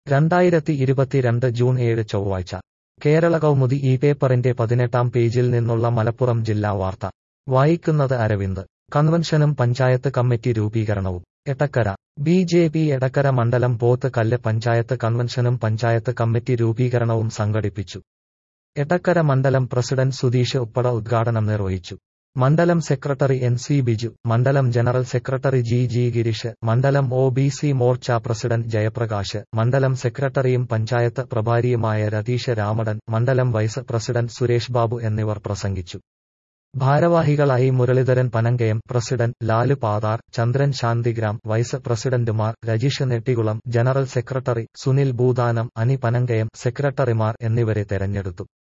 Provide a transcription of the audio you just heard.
രണ്ടായിരത്തി ഇരുപത്തിരണ്ട് ജൂൺ ഏഴ് ചൊവ്വാഴ്ച കേരള കൗമുദി ഈ പേപ്പറിന്റെ പതിനെട്ടാം പേജിൽ നിന്നുള്ള മലപ്പുറം ജില്ലാ വാർത്ത വായിക്കുന്നത് അരവിന്ദ് കൺവെൻഷനും പഞ്ചായത്ത് കമ്മിറ്റി രൂപീകരണവും Edakkara B J P Edakkara മണ്ഡലം പോത്ത് കല്ല് പഞ്ചായത്ത് കൺവെൻഷനും പഞ്ചായത്ത് കമ്മിറ്റി രൂപീകരണവും സംഘടിപ്പിച്ചു എടക്കര മണ്ഡലം പ്രസിഡന്റ് സുധീഷ് ഉപ്പട ഉദ്ഘാടനം നിർവഹിച്ചു മണ്ഡലം സെക്രട്ടറി എൻ സി ബിജു മണ്ഡലം general secretary G G Gireesh മണ്ഡലം O B C Morcha president Jayaprakash മണ്ഡലം സെക്രട്ടറിയും പഞ്ചായത്ത് പ്രഭാരിയുമായ രതീഷ് രാമടൻ മണ്ഡലം വൈസ് പ്രസിഡന്റ് സുരേഷ് ബാബു എന്നിവർ പ്രസംഗിച്ചു ഭാരവാഹികളായി മുരളീധരൻ പനങ്കയം പ്രസിഡന്റ് ലാലു പാതാർ ചന്ദ്രൻ ശാന്തിഗ്രാം വൈസ് പ്രസിഡന്റുമാർ രജീഷ് നെട്ടികുളം ജനറൽ സെക്രട്ടറി സുനിൽ ഭൂദാനം അനി പനങ്കയം സെക്രട്ടറിമാർ എന്നിവരെ തെരഞ്ഞെടുത്തു